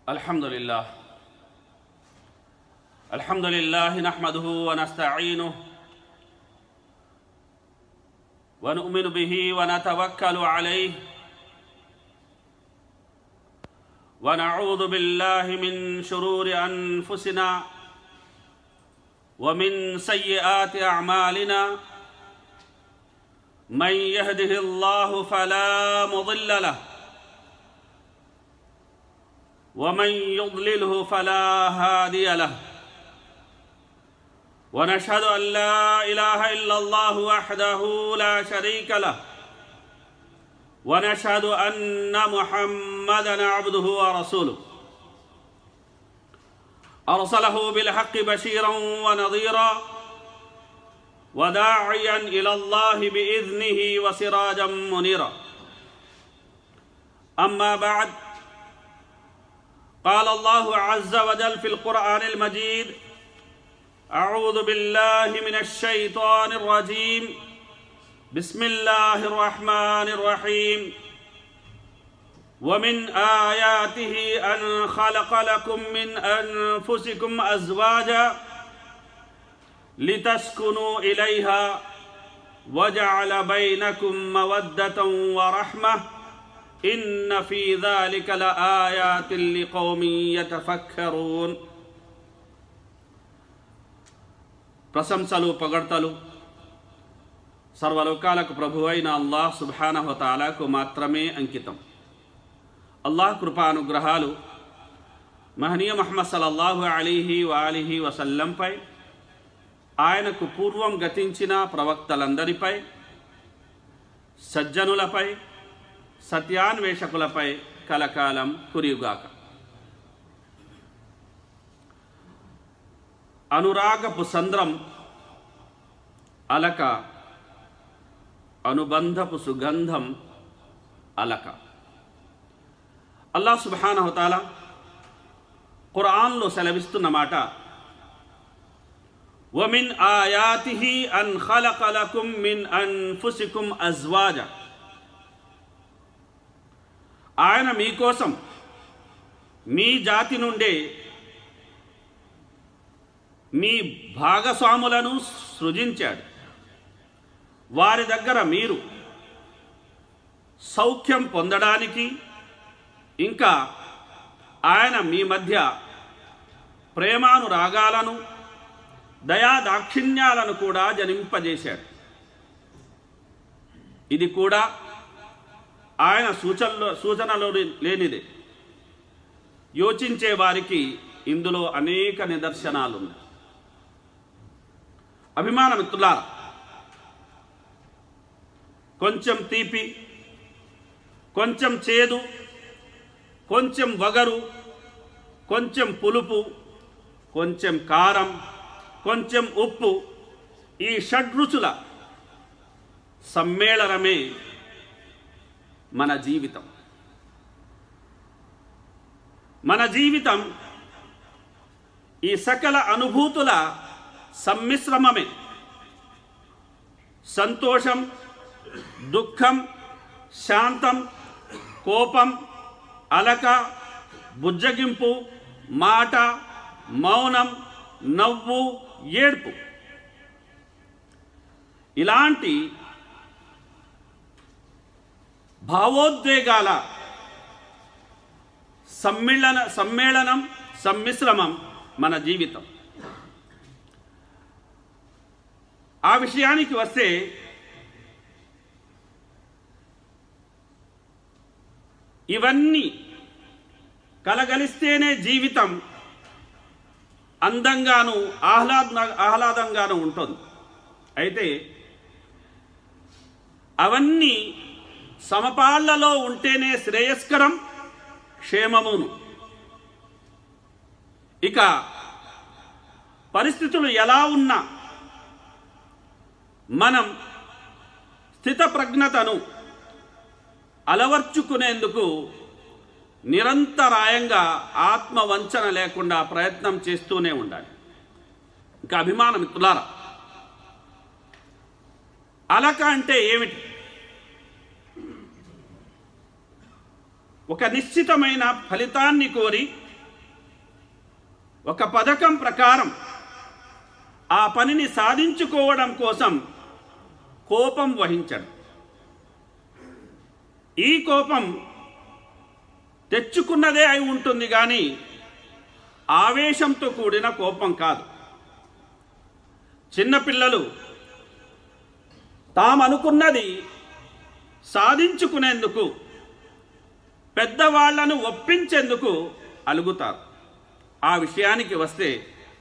الحمد لله الحمد لله نحمده ونستعينه ونؤمن به ونتوكل عليه ونعوذ بالله من شرور انفسنا ومن سيئات اعمالنا من يهده الله فلا مضل له ومن يضلله فلا هادي له ونشهد ان لا اله الا الله وحده لا شريك له ونشهد ان محمدا عبده ورسوله ارسله بالحق بشيرا ونظيرا وداعيا الى الله باذنه وسراجا منيرا اما بعد قال الله عز وجل في القران المجيد اعوذ بالله من الشيطان الرجيم بسم الله الرحمن الرحيم ومن اياته ان خلق لكم من انفسكم ازواجا لتسكنوا اليها وجعل بينكم موده ورحمه ان في ذلك لايات لقوم يتفكرون ప్రశంసలు పొగడ్తలు సర్వలోకాలకు ప్రభు అయిన అల్లాహ్ సుబానహతాలకు మాత్రమే అంకితం అల్లాహ్ కృపానుగ్రహాలు మహనీయ మహమ్మద్ సల్లల్లాహు అలీహి వాలిహి వసల్లంపై ఆయనకు పూర్వం గతించిన ప్రవక్తలందరిపై సజ్జనులపై సత్యాన్వేషకులపై కలకాలం కురియుగాక అనురాగపు సంద్రం అలక అనుబంధపు సుగంధం అలక అల్లా సుబానహతాల ఖురాన్లో సెలవిస్తున్న మాట వమిన్ ఆయాతిహి అన్ ఖలకలకుం మిన్ అన్ఫుసికుం అజ్వాజ ఆయన మీకోసం మీ జాతి నుండే మీ భాగస్వాములను సృజించాడు వారి దగ్గర మీరు సౌఖ్యం పొందడానికి ఇంకా ఆయన మీ మధ్య ప్రేమానురాగాలను దయాదాక్షిణ్యాలను కూడా జనింపజేశాడు ఇది కూడా ఆయన సూచనలో సూచనలో లేనిదే యోచించే వారికి ఇందులో అనేక నిదర్శనాలు ఉన్నాయి అభిమాన మిత్రులారా కొంచెం తీపి కొంచెం చేదు కొంచెం వగరు కొంచెం పులుపు కొంచెం కారం కొంచెం ఉప్పు ఈ షడ్రుచుల సమ్మేళనమే మన జీవితం మన జీవితం ఈ సకల అనుభూతుల సమ్మిశ్రమమే సంతోషం దుఃఖం శాంతం కోపం అలక బుజ్జగింపు మాట మౌనం నవ్వు ఏడ్పు ఇలాంటి భావోద్వేగాల సమ్మిళన సమ్మేళనం సమ్మిశ్రమం మన జీవితం ఆ విషయానికి వస్తే ఇవన్నీ కలగలిస్తేనే జీవితం అందంగాను ఆహ్లాద ఆహ్లాదంగాను ఉంటుంది అయితే అవన్నీ సమపాళ్లలో ఉంటేనే శ్రేయస్కరం క్షేమమును ఇక పరిస్థితులు ఎలా ఉన్నా మనం స్థితప్రజ్ఞతను అలవర్చుకునేందుకు నిరంతరాయంగా ఆత్మవంచన లేకుండా ప్రయత్నం చేస్తూనే ఉండాలి ఇంకా అభిమాన మిత్రులారా అలక అంటే ఏమిటి ఒక నిశ్చితమైన ఫలితాన్ని కోరి ఒక పథకం ప్రకారం ఆ పనిని సాధించుకోవడం కోసం కోపం వహించడం ఈ కోపం తెచ్చుకున్నదే అయి ఉంటుంది కానీ ఆవేశంతో కూడిన కోపం కాదు చిన్నపిల్లలు తాము అనుకున్నది సాధించుకునేందుకు పెద్దవాళ్లను ఒప్పించేందుకు అలుగుతారు ఆ విషయానికి వస్తే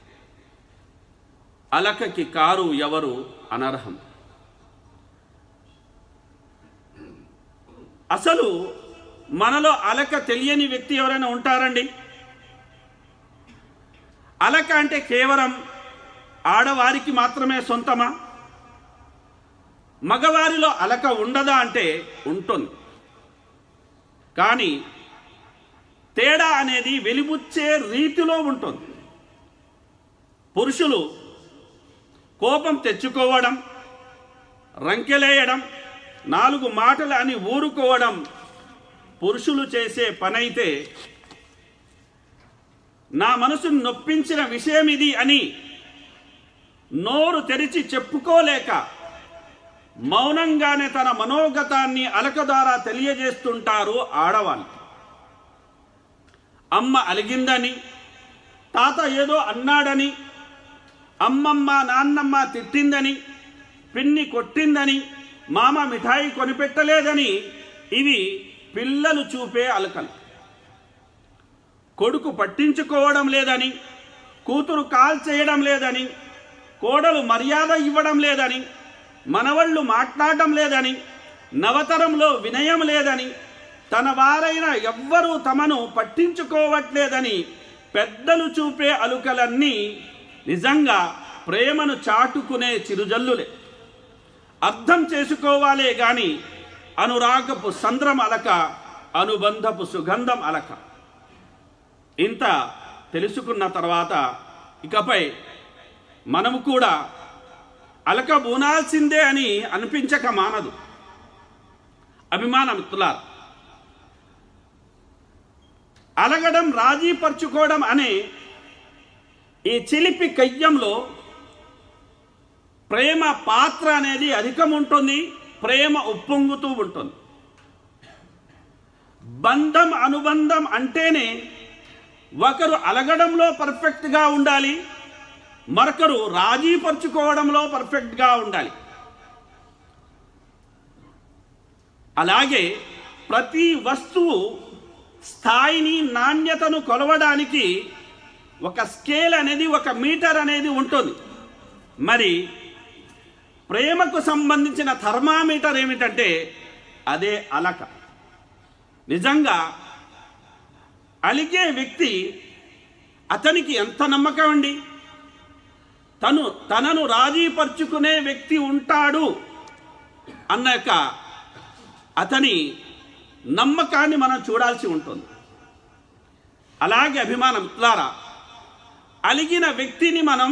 అలకకి కారు ఎవరు అనర్హం అసలు మనలో అలక తెలియని వ్యక్తి ఎవరైనా ఉంటారండి అలక అంటే కేవలం ఆడవారికి మాత్రమే సొంతమా మగవారిలో అలక ఉండదా అంటే ఉంటుంది కానీ తేడా అనేది వెలిబుచ్చే రీతిలో ఉంటుంది పురుషులు కోపం తెచ్చుకోవడం రంకెలేయడం నాలుగు మాటలు అని ఊరుకోవడం పురుషులు చేసే పనైతే నా మనసును నొప్పించిన విషయం ఇది అని నోరు తెరిచి చెప్పుకోలేక మౌనంగానే తన మనోగతాన్ని అలక ద్వారా తెలియజేస్తుంటారు ఆడవాళ్ళు అమ్మ అలిగిందని తాత ఏదో అన్నాడని అమ్మమ్మ నాన్నమ్మ తిట్టిందని పిన్ని కొట్టిందని మామ మిఠాయి కొనిపెట్టలేదని ఇవి పిల్లలు చూపే అలకలు కొడుకు పట్టించుకోవడం లేదని కూతురు కాల్ చేయడం లేదని కోడలు మర్యాద ఇవ్వడం లేదని మనవళ్ళు మాట్లాడడం లేదని నవతరంలో వినయం లేదని తన వారైన ఎవ్వరూ తమను పట్టించుకోవట్లేదని పెద్దలు చూపే అలుకలన్నీ నిజంగా ప్రేమను చాటుకునే చిరుజల్లులే అర్థం చేసుకోవాలే గాని అనురాగపు సంద్రం అలక అనుబంధపు సుగంధం అలక ఇంత తెలుసుకున్న తర్వాత ఇకపై మనము కూడా అలక బూనాల్సిందే అని అనిపించక మానదు అభిమాన మిత్రులారు అలగడం రాజీపరుచుకోవడం అనే ఈ చిలిపి కయ్యంలో ప్రేమ పాత్ర అనేది అధికం ఉంటుంది ప్రేమ ఉప్పొంగుతూ ఉంటుంది బంధం అనుబంధం అంటేనే ఒకరు అలగడంలో పర్ఫెక్ట్గా ఉండాలి మరొకరు రాజీపరుచుకోవడంలో పర్ఫెక్ట్గా ఉండాలి అలాగే ప్రతి వస్తువు స్థాయిని నాణ్యతను కొలవడానికి ఒక స్కేల్ అనేది ఒక మీటర్ అనేది ఉంటుంది మరి ప్రేమకు సంబంధించిన థర్మామీటర్ ఏమిటంటే అదే అలక నిజంగా అలిగే వ్యక్తి అతనికి ఎంత నమ్మకం అండి తను తనను రాజీపరుచుకునే వ్యక్తి ఉంటాడు అన్నాక అతని నమ్మకాన్ని మనం చూడాల్సి ఉంటుంది అలాగే అభిమానం ఇట్లారా అలిగిన వ్యక్తిని మనం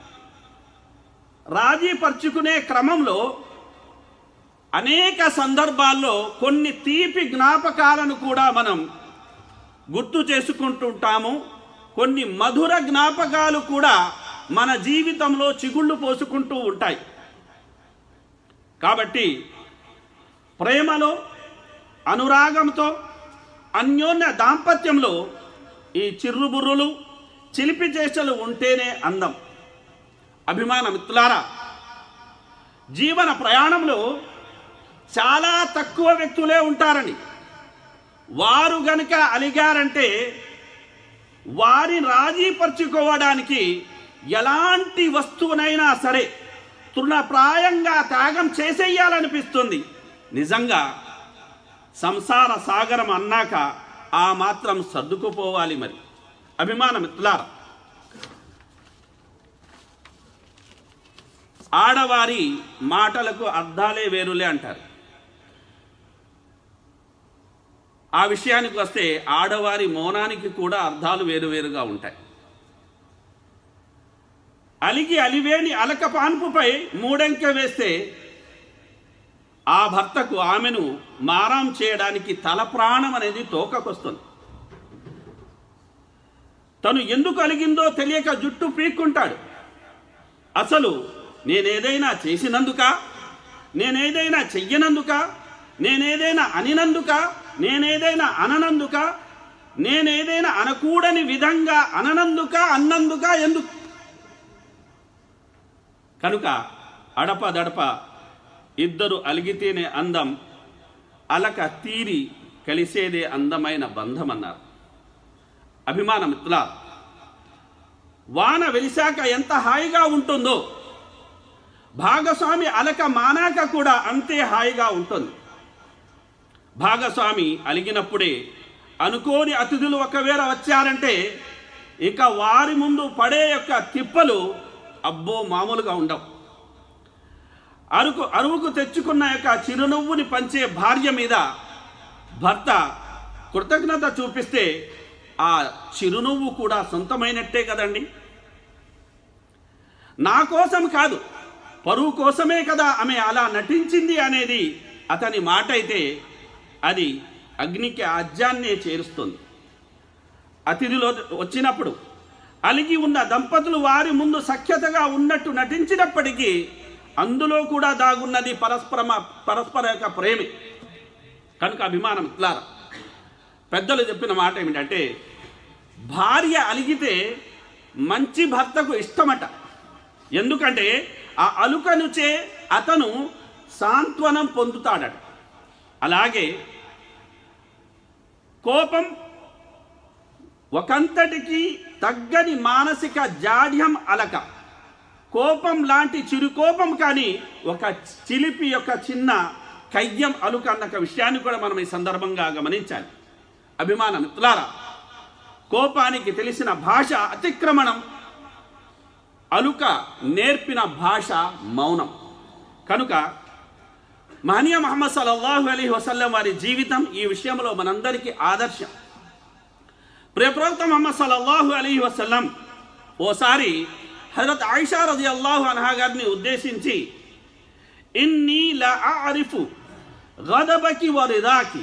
రాజీపరుచుకునే క్రమంలో అనేక సందర్భాల్లో కొన్ని తీపి జ్ఞాపకాలను కూడా మనం గుర్తు చేసుకుంటుంటాము కొన్ని మధుర జ్ఞాపకాలు కూడా మన జీవితంలో చిగుళ్ళు పోసుకుంటూ ఉంటాయి కాబట్టి ప్రేమలో అనురాగంతో అన్యోన్య దాంపత్యంలో ఈ చిర్రుబుర్రులు చిలిపి చేష్టలు ఉంటేనే అందం అభిమాన మిత్రులారా జీవన ప్రయాణంలో చాలా తక్కువ వ్యక్తులే ఉంటారని వారు గనుక అలిగారంటే వారి రాజీపరుచుకోవడానికి ఎలాంటి వస్తువునైనా సరే తృణప్రాయంగా త్యాగం చేసేయాలనిపిస్తుంది నిజంగా సంసార సాగరం అన్నాక ఆ మాత్రం సర్దుకుపోవాలి మరి అభిమాన మిత్రులారా ఆడవారి మాటలకు అర్థాలే వేరులే అంటారు ఆ విషయానికి వస్తే ఆడవారి మౌనానికి కూడా అర్థాలు వేరువేరుగా ఉంటాయి అలిగి అలివేని అలక పాన్పుపై మూడంకె వేస్తే ఆ భర్తకు ఆమెను మారాం చేయడానికి తల ప్రాణం అనేది తోకకొస్తుంది తను ఎందుకు అలిగిందో తెలియక జుట్టు పీక్కుంటాడు అసలు నేనేదైనా చేసినందుక నేనేదైనా చెయ్యనందుక నేనేదైనా అనినందుక నేనేదైనా అననందుక నేనేదైనా అనకూడని విధంగా అననందుక అన్నందుక ఎందుకు కనుక అడప దడప ఇద్దరు అలిగితేనే అందం అలక తీరి కలిసేదే అందమైన బంధం అన్నారు అభిమాన మిత్రుల వాన వెలిశాక ఎంత హాయిగా ఉంటుందో భాగస్వామి అలక మానాక కూడా అంతే హాయిగా ఉంటుంది భాగస్వామి అలిగినప్పుడే అనుకోని అతిథులు ఒకవేళ వచ్చారంటే ఇక వారి ముందు పడే యొక్క తిప్పలు అబ్బో మామూలుగా ఉండవు అరుకు అరువుకు తెచ్చుకున్న యొక్క చిరునవ్వుని పంచే భార్య మీద భర్త కృతజ్ఞత చూపిస్తే ఆ చిరునవ్వు కూడా సొంతమైనట్టే కదండి నా కోసం కాదు పరువు కోసమే కదా ఆమె అలా నటించింది అనేది అతని మాట అయితే అది అగ్నికి ఆజ్యాన్నే చేరుస్తుంది అతిథిలో వచ్చినప్పుడు అలిగి ఉన్న దంపతులు వారి ముందు సఖ్యతగా ఉన్నట్టు నటించినప్పటికీ అందులో కూడా దాగున్నది పరస్పరమ పరస్పర యొక్క ప్రేమి కనుక అభిమానం ఇట్లారా పెద్దలు చెప్పిన మాట ఏమిటంటే భార్య అలిగితే మంచి భర్తకు ఇష్టమట ఎందుకంటే ఆ అలుకనుచే అతను సాంత్వనం పొందుతాడట అలాగే కోపం ఒకంతటికి తగ్గని మానసిక జాడ్యం అలక కోపం లాంటి చిరు కోపం కానీ ఒక చిలిపి యొక్క చిన్న కయ్యం అలుక అన్న ఒక విషయాన్ని కూడా మనం ఈ సందర్భంగా గమనించాలి అభిమాన మిత్రులారా కోపానికి తెలిసిన భాష అతిక్రమణం అలుక నేర్పిన భాష మౌనం కనుక మహనీయ మహమ్మద్ సల్లల్లాహు అలీ వసల్లం వారి జీవితం ఈ విషయంలో మనందరికీ ఆదర్శం ప్రియప్రవక్త మహమ్మద్ సల్లల్లాహు అలీ వసల్లం ఓసారి హజరత్ ఆయిషా రజి అల్లాహు అన్హా గారిని ఉద్దేశించి ఇన్నీ లా ఆరిఫు గదబకి వరిదాకి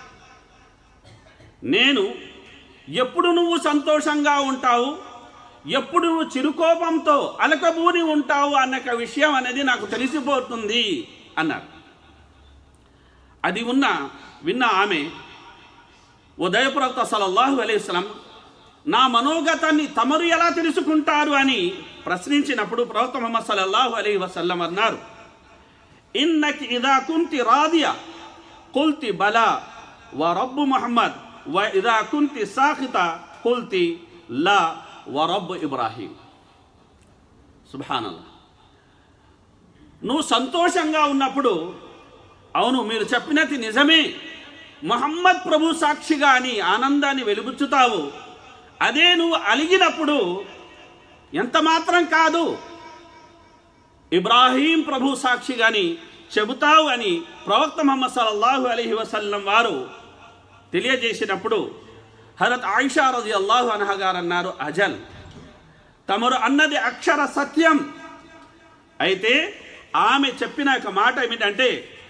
నేను ఎప్పుడు నువ్వు సంతోషంగా ఉంటావు ఎప్పుడు నువ్వు చిరుకోపంతో అలకబూని ఉంటావు అన్న ఒక విషయం అనేది నాకు తెలిసిపోతుంది అన్నారు అది ఉన్న విన్న ఆమె ఉదయప్రవక్త సలల్లాహు అలైస్లం నా మనోగతాన్ని తమరు ఎలా తెలుసుకుంటారు అని ప్రశ్నించినప్పుడు ప్రవక్త ముహమ్మద్ సల్లల్లాహు అలీ వసల్లం అన్నారు ఇన్నకి ఇదా కుంతి రాదియా కుల్తి బలా వ రబ్బు ముహమ్మద్ వ ఇదా కుంతి సాఖిత కుల్తి లా వ రబ్బు ఇబ్రాహీం సుభానల్లా నువ్వు సంతోషంగా ఉన్నప్పుడు అవును మీరు చెప్పినది నిజమే మహమ్మద్ ప్రభు సాక్షిగా అని ఆనందాన్ని వెలుగుచ్చుతావు అదే నువ్వు అలిగినప్పుడు ఎంత మాత్రం కాదు ఇబ్రాహీం ప్రభు సాక్షిగాని చెబుతావు అని ప్రవక్త ముహమ్మద్ సల్లల్లాహు అలైహి వసల్లం వారు తెలియజేసినప్పుడు హరత్ ఆయిషా రజి అల్లాహు అనహ గారు అన్నారు అజల్ తమరు అన్నది అక్షర సత్యం అయితే ఆమె చెప్పిన ఒక మాట ఏమిటంటే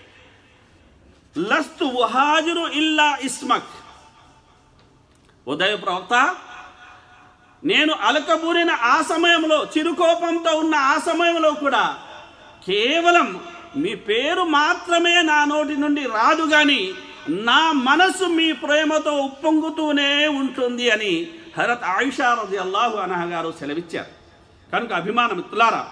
లస్తు వహాజురు ఇల్లా ఇస్మక్ ఉదయ ప్రవక్త నేను అలకబూరిన ఆ సమయంలో చిరుకోపంతో ఉన్న ఆ సమయంలో కూడా కేవలం మీ పేరు మాత్రమే నా నోటి నుండి రాదు గాని నా మనసు మీ ప్రేమతో ఉప్పొంగుతూనే ఉంటుంది అని హరత్ ఆయిషా రజి అల్లాహు అనహ గారు సెలవిచ్చారు కనుక అభిమాన మిత్రులారా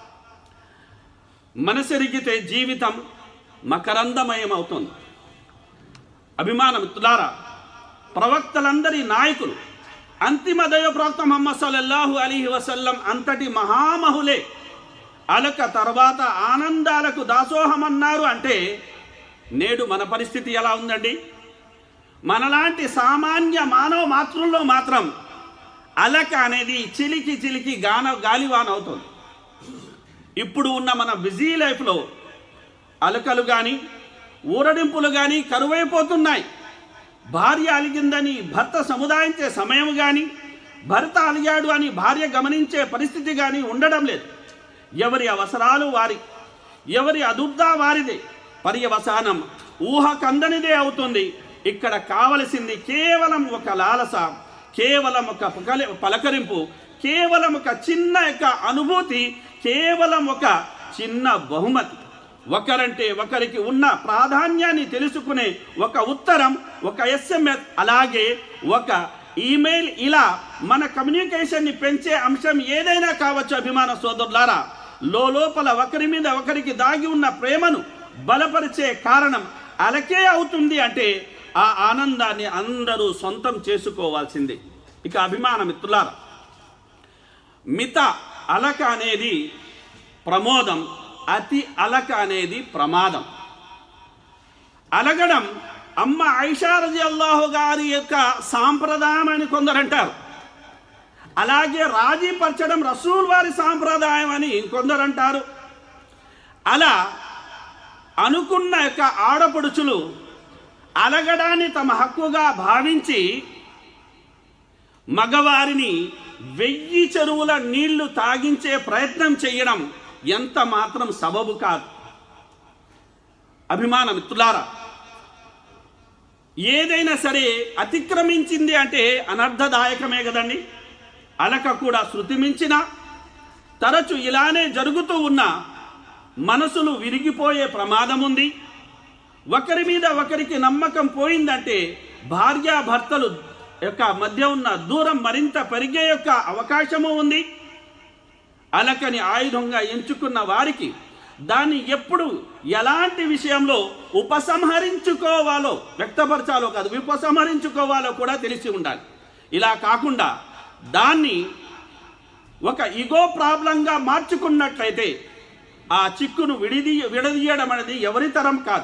మనసెరిగితే జీవితం మకరందమయం అవుతుంది అభిమాన మిత్రులారా ప్రవక్తలందరి నాయకులు అంతిమ దైవ ప్రవక్త ముహమ్మద్ సల్లల్లాహు అలీహి వసల్లం అంతటి మహామహులే అలక తర్వాత ఆనందాలకు దాసోహమన్నారు అంటే నేడు మన పరిస్థితి ఎలా ఉందండి మనలాంటి సామాన్య మానవ మాతృల్లో మాత్రం అలక అనేది చిలికి చిలికి గాన గాలివాన అవుతుంది ఇప్పుడు ఉన్న మన బిజీ లైఫ్లో అలకలు కానీ ఊరడింపులు కానీ కరువైపోతున్నాయి భార్య అలిగిందని భర్త సముదాయించే సమయం కానీ భర్త అలిగాడు అని భార్య గమనించే పరిస్థితి కానీ ఉండడం లేదు ఎవరి అవసరాలు వారి ఎవరి అదుర్దా వారిదే పర్యవసానం ఊహ కందనిదే అవుతుంది ఇక్కడ కావలసింది కేవలం ఒక లాలస కేవలం ఒక పకలి- పలకరింపు కేవలం ఒక చిన్న యొక్క అనుభూతి కేవలం ఒక చిన్న బహుమతి ఒకరంటే ఒకరికి ఉన్న ప్రాధాన్యాన్ని తెలుసుకునే ఒక ఉత్తరం ఒక ఎస్ఎంఎస్ అలాగే ఒక ఈమెయిల్ ఇలా మన కమ్యూనికేషన్ని పెంచే అంశం ఏదైనా కావచ్చు అభిమాన సోదరులారా లోపల ఒకరి మీద ఒకరికి దాగి ఉన్న ప్రేమను బలపరిచే కారణం అలకే అవుతుంది అంటే ఆ ఆనందాన్ని అందరూ సొంతం చేసుకోవాల్సిందే ఇక అభిమాన మిత్రులారా మిత అలక అనేది ప్రమోదం అతి అలక అనేది ప్రమాదం అలగడం అమ్మ ఐషారజి అల్లాహు గారి యొక్క సాంప్రదాయం అని కొందరు అంటారు అలాగే రాజీ పరచడం రసూల్ వారి సాంప్రదాయం అని ఇంకొందరు అంటారు అలా అనుకున్న యొక్క ఆడపడుచులు అలగడాన్ని తమ హక్కుగా భావించి మగవారిని వెయ్యి చెరువుల నీళ్లు తాగించే ప్రయత్నం చేయడం ఎంత మాత్రం సబబు కాదు అభిమాన మిత్రులారా ఏదైనా సరే అతిక్రమించింది అంటే అనర్థదాయకమే కదండి అలక కూడా శృతి మించిన తరచు ఇలానే జరుగుతూ ఉన్న మనసులు విరిగిపోయే ప్రమాదం ఉంది ఒకరి మీద ఒకరికి నమ్మకం పోయిందంటే భార్యాభర్తలు యొక్క మధ్య ఉన్న దూరం మరింత పెరిగే యొక్క అవకాశము ఉంది అలకని ఆయుధంగా ఎంచుకున్న వారికి దాన్ని ఎప్పుడు ఎలాంటి విషయంలో ఉపసంహరించుకోవాలో వ్యక్తపరచాలో కాదు ఉపసంహరించుకోవాలో కూడా తెలిసి ఉండాలి ఇలా కాకుండా దాన్ని ఒక ఇగో ప్రాబ్లంగా మార్చుకున్నట్లయితే ఆ చిక్కును విడిది విడదీయడం అనేది ఎవరి తరం కాదు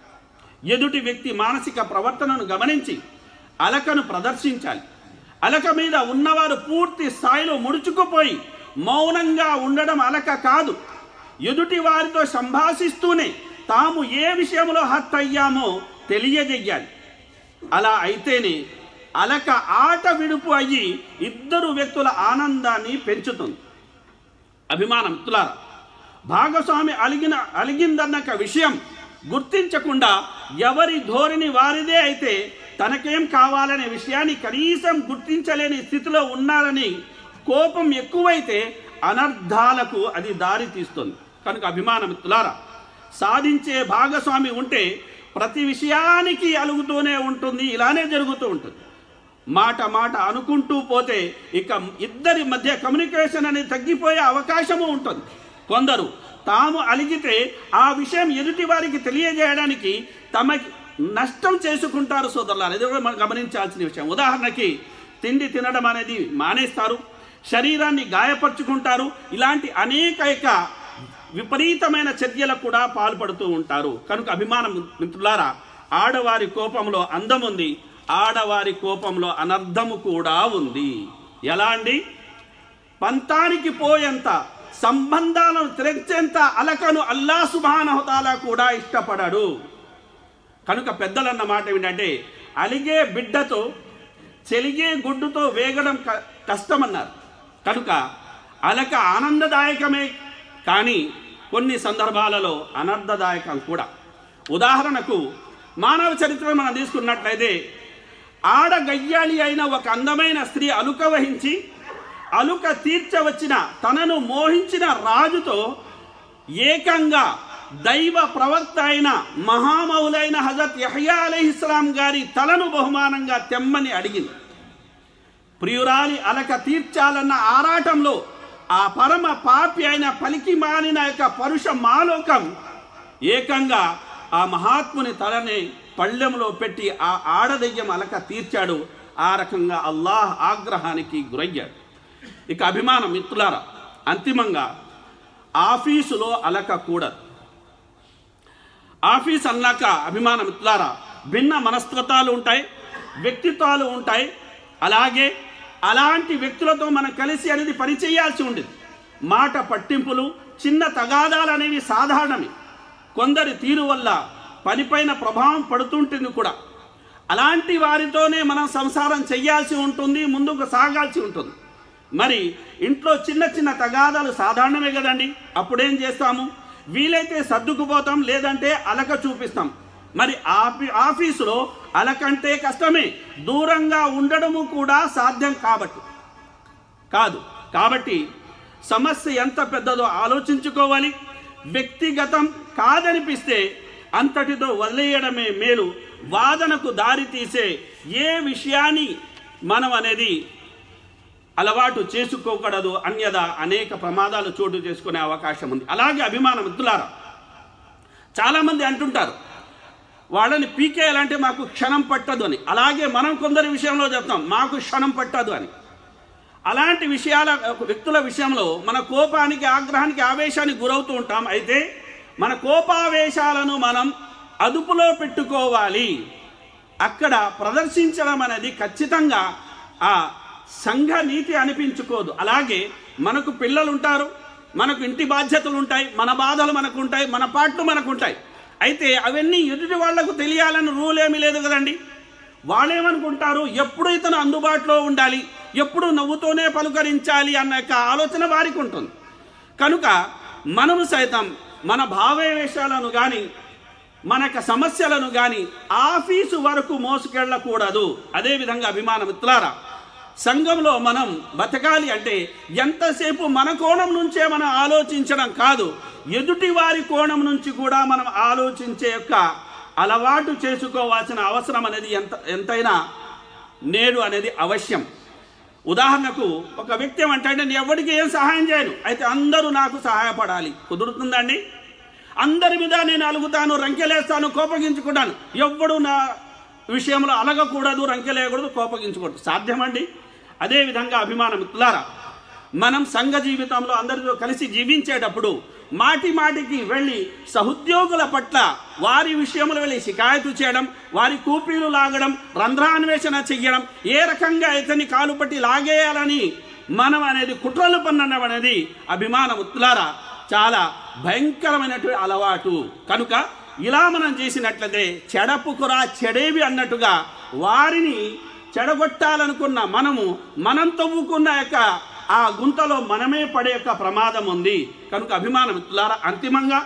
ఎదుటి వ్యక్తి మానసిక ప్రవర్తనను గమనించి అలకను ప్రదర్శించాలి అలక మీద ఉన్నవారు పూర్తి స్థాయిలో ముడుచుకుపోయి మౌనంగా ఉండడం అలక కాదు ఎదుటి వారితో సంభాషిస్తూనే తాము ఏ విషయంలో హత్ అయ్యామో తెలియజేయాలి అలా అయితేనే అలక ఆట విడుపు అయ్యి ఇద్దరు వ్యక్తుల ఆనందాన్ని పెంచుతుంది అభిమానం మిత్రులారా భాగస్వామి అలిగిన అలిగిందన్న విషయం గుర్తించకుండా ఎవరి ధోరణి వారిదే అయితే తనకేం కావాలనే విషయాన్ని కనీసం గుర్తించలేని స్థితిలో ఉన్నారని కోపం ఎక్కువైతే అనర్థాలకు అది దారి తీస్తుంది కనుక అభిమాన మిత్రులారా సాధించే భాగస్వామి ఉంటే ప్రతి విషయానికి అలుగుతూనే ఉంటుంది ఇలానే జరుగుతూ ఉంటుంది మాట మాట అనుకుంటూ పోతే ఇక ఇద్దరి మధ్య కమ్యూనికేషన్ అనేది తగ్గిపోయే అవకాశము ఉంటుంది కొందరు తాము అలిగితే ఆ విషయం ఎదుటి వారికి తెలియజేయడానికి తమకి నష్టం చేసుకుంటారు సోదరులారు ఇది కూడా మనం గమనించాల్సిన విషయం ఉదాహరణకి తిండి తినడం అనేది మానేస్తారు శరీరాన్ని గాయపరుచుకుంటారు ఇలాంటి అనేక యొక్క విపరీతమైన చర్యలకు కూడా పాల్పడుతూ ఉంటారు కనుక అభిమానం మిత్రులారా ఆడవారి కోపంలో అందం ఉంది ఆడవారి కోపంలో అనర్థము కూడా ఉంది ఎలా అండి పంతానికి పోయేంత సంబంధాలను తెరచేంత అలకను అల్లా సుబానహతాలా కూడా ఇష్టపడడు కనుక పెద్దలన్న మాట ఏంటంటే అలిగే బిడ్డతో చెలిగే గుడ్డుతో వేగడం క- కష్టమన్నారు కనుక అలక ఆనందదాయకమే కానీ కొన్ని సందర్భాలలో అనర్థదాయకం కూడా ఉదాహరణకు మానవ చరిత్ర మనం తీసుకున్నట్లయితే ఆడ గయ్యాళి అయిన ఒక అందమైన స్త్రీ అలుక వహించి అలుక తీర్చవచ్చిన తనను మోహించిన రాజుతో ఏకంగా దైవ ప్రవక్త అయిన మహామౌలైన హజరత్ యహయా అలైహిస్లాం గారి తలను బహుమానంగా తెమ్మని అడిగింది ప్రియురాలి అలక తీర్చాలన్న ఆరాటంలో ఆ పరమ పాపి అయిన పలికి మానిన యొక్క పరుష మాలోకం ఏకంగా ఆ మహాత్ముని తలని పళ్ళెంలో పెట్టి ఆ ఆడదయ్యం అలక తీర్చాడు ఆ రకంగా అల్లాహ్ ఆగ్రహానికి గురయ్యాడు ఇక అభిమానం మిత్రులారా అంతిమంగా ఆఫీసులో అలక కూడదు ఆఫీస్ అన్నాక అభిమాన మిత్రులారా భిన్న మనస్తత్వాలు ఉంటాయి వ్యక్తిత్వాలు ఉంటాయి అలాగే అలాంటి వ్యక్తులతో మనం కలిసి అనేది పనిచేయాల్సి ఉండేది మాట పట్టింపులు చిన్న తగాదాలు అనేవి సాధారణమే కొందరి తీరు వల్ల పనిపైన ప్రభావం పడుతుంటుంది కూడా అలాంటి వారితోనే మనం సంసారం చేయాల్సి ఉంటుంది ముందుకు సాగాల్సి ఉంటుంది మరి ఇంట్లో చిన్న చిన్న తగాదాలు సాధారణమే కదండి అప్పుడేం చేస్తాము వీలైతే సర్దుకుపోతాం లేదంటే అలక చూపిస్తాం మరి ఆఫీ ఆఫీసులో అలకంటే కష్టమే దూరంగా ఉండడము కూడా సాధ్యం కాబట్టి కాదు కాబట్టి సమస్య ఎంత పెద్దదో ఆలోచించుకోవాలి వ్యక్తిగతం కాదనిపిస్తే అంతటితో వదిలేయడమే మేలు వాదనకు దారి తీసే ఏ విషయాన్ని మనం అనేది అలవాటు చేసుకోకూడదు అన్యదా అనేక ప్రమాదాలు చోటు చేసుకునే అవకాశం ఉంది అలాగే అభిమాన మిత్రులారా చాలామంది అంటుంటారు వాళ్ళని పీకేయాలంటే మాకు క్షణం పట్టదు అని అలాగే మనం కొందరి విషయంలో చెప్తాం మాకు క్షణం పట్టదు అని అలాంటి విషయాల వ్యక్తుల విషయంలో మన కోపానికి ఆగ్రహానికి ఆవేశానికి గురవుతూ ఉంటాం అయితే మన కోపావేశాలను మనం అదుపులో పెట్టుకోవాలి అక్కడ ప్రదర్శించడం అనేది ఖచ్చితంగా ఆ సంఘ నీతి అనిపించుకోదు అలాగే మనకు పిల్లలు ఉంటారు మనకు ఇంటి బాధ్యతలు ఉంటాయి మన బాధలు మనకు ఉంటాయి మన పాటలు మనకు ఉంటాయి అయితే అవన్నీ ఎదుటి వాళ్లకు తెలియాలని రూల్ ఏమీ లేదు కదండి వాళ్ళేమనుకుంటారు ఎప్పుడు ఇతను అందుబాటులో ఉండాలి ఎప్పుడు నవ్వుతోనే పలుకరించాలి అన్న యొక్క ఆలోచన వారికి ఉంటుంది కనుక మనము సైతం మన భావావేశాలను కానీ మన యొక్క సమస్యలను కానీ ఆఫీసు వరకు మోసుకెళ్ళకూడదు అదేవిధంగా అభిమాన మిత్రులారా సంఘంలో మనం బతకాలి అంటే ఎంతసేపు మన కోణం నుంచే మనం ఆలోచించడం కాదు ఎదుటి వారి కోణం నుంచి కూడా మనం ఆలోచించే యొక్క అలవాటు చేసుకోవాల్సిన అవసరం అనేది ఎంత ఎంతైనా నేడు అనేది అవశ్యం ఉదాహరణకు ఒక వ్యక్తి ఏమంటే నేను ఎవరికి ఏం సహాయం చేయను అయితే అందరూ నాకు సహాయపడాలి కుదురుతుందండి అందరి మీద నేను అలుగుతాను రంకెలేస్తాను కోపగించుకుంటాను ఎవ్వడు నా విషయంలో అలగకూడదు రంకెలేయకూడదు కోపగించకూడదు సాధ్యమండి అదేవిధంగా అభిమాన మిత్రులారా మనం సంఘ జీవితంలో అందరితో కలిసి జీవించేటప్పుడు మాటి మాటికి వెళ్ళి సహోద్యోగుల పట్ల వారి విషయంలో వెళ్ళి షికాయతు చేయడం వారి కూపీలు లాగడం రంధ్రాన్వేషణ చెయ్యడం ఏ రకంగా ఇతని కాలు పట్టి లాగేయాలని మనం అనేది కుట్రలు పన్నడం అనేది అభిమాన ముత్తులారా చాలా భయంకరమైనటువంటి అలవాటు కనుక ఇలా మనం చేసినట్లయితే చెడపుకురా చెడేవి అన్నట్టుగా వారిని చెడగొట్టాలనుకున్న మనము మనం తవ్వుకున్న యొక్క ఆ గుంతలో మనమే పడే యొక్క ప్రమాదం ఉంది కనుక అభిమాన మిత్రులారా అంతిమంగా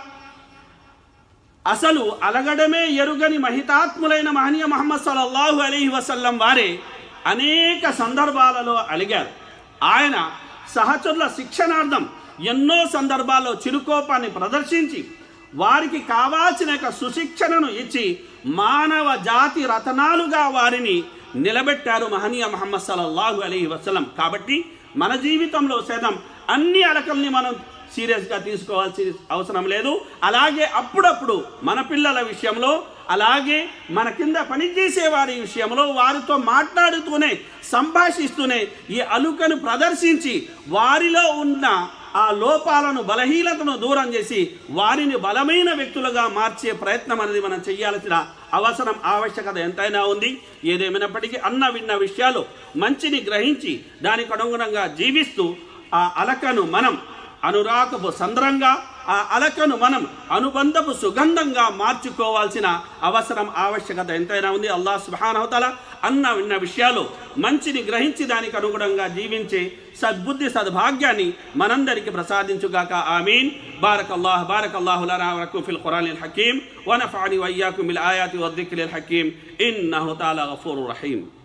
అసలు అలగడమే ఎరుగని మహితాత్ములైన మహనీయ మహమ్మద్ సల్లల్లాహు అలీహి వసల్లం వారే అనేక సందర్భాలలో అలిగారు ఆయన సహచరుల శిక్షణార్థం ఎన్నో సందర్భాల్లో చిరుకోపాన్ని ప్రదర్శించి వారికి కావాల్సిన యొక్క సుశిక్షణను ఇచ్చి మానవ జాతి రతనాలుగా వారిని నిలబెట్టారు మహనీయ మహమ్మద్ సల్లల్లాహు అలీహి వసల్లం కాబట్టి మన జీవితంలో సైతం అన్ని అలకల్ని మనం సీరియస్గా తీసుకోవాల్సిన అవసరం లేదు అలాగే అప్పుడప్పుడు మన పిల్లల విషయంలో అలాగే మన కింద పనిచేసే వారి విషయంలో వారితో మాట్లాడుతూనే సంభాషిస్తూనే ఈ అలుకను ప్రదర్శించి వారిలో ఉన్న ఆ లోపాలను బలహీనతను దూరం చేసి వారిని బలమైన వ్యక్తులుగా మార్చే ప్రయత్నం అనేది మనం చేయాల్సిన అవసరం ఆవశ్యకత ఎంతైనా ఉంది ఏదేమైనప్పటికీ అన్న విన్న విషయాలు మంచిని గ్రహించి దానికి అనుగుణంగా జీవిస్తూ ఆ అలకను మనం అనురాగపు సంద్రంగా ఆ అలకను మనం అనుబంధపు సుగంధంగా మార్చుకోవాల్సిన అవసరం ఆవశ్యకత ఎంతైనా ఉంది అల్లా సుబానవతల అన్న విన్న విషయాలు మంచిని గ్రహించి దానికి అనుగుణంగా జీవించే సద్బుద్ధి సద్భాగ్యాన్ని మనందరికి ప్రసాదించుగాక ఆమీన్ బారక్ అల్లాహ్ బారక్ అల్లాహు లనా వరకు ఫిల్ ఖురాన్ హకీం వనఫాని వయ్యాకు మిల్ ఆయాతి వద్దిక్రిల్ హకీం ఇన్నహు తాలా గఫూరు రహీం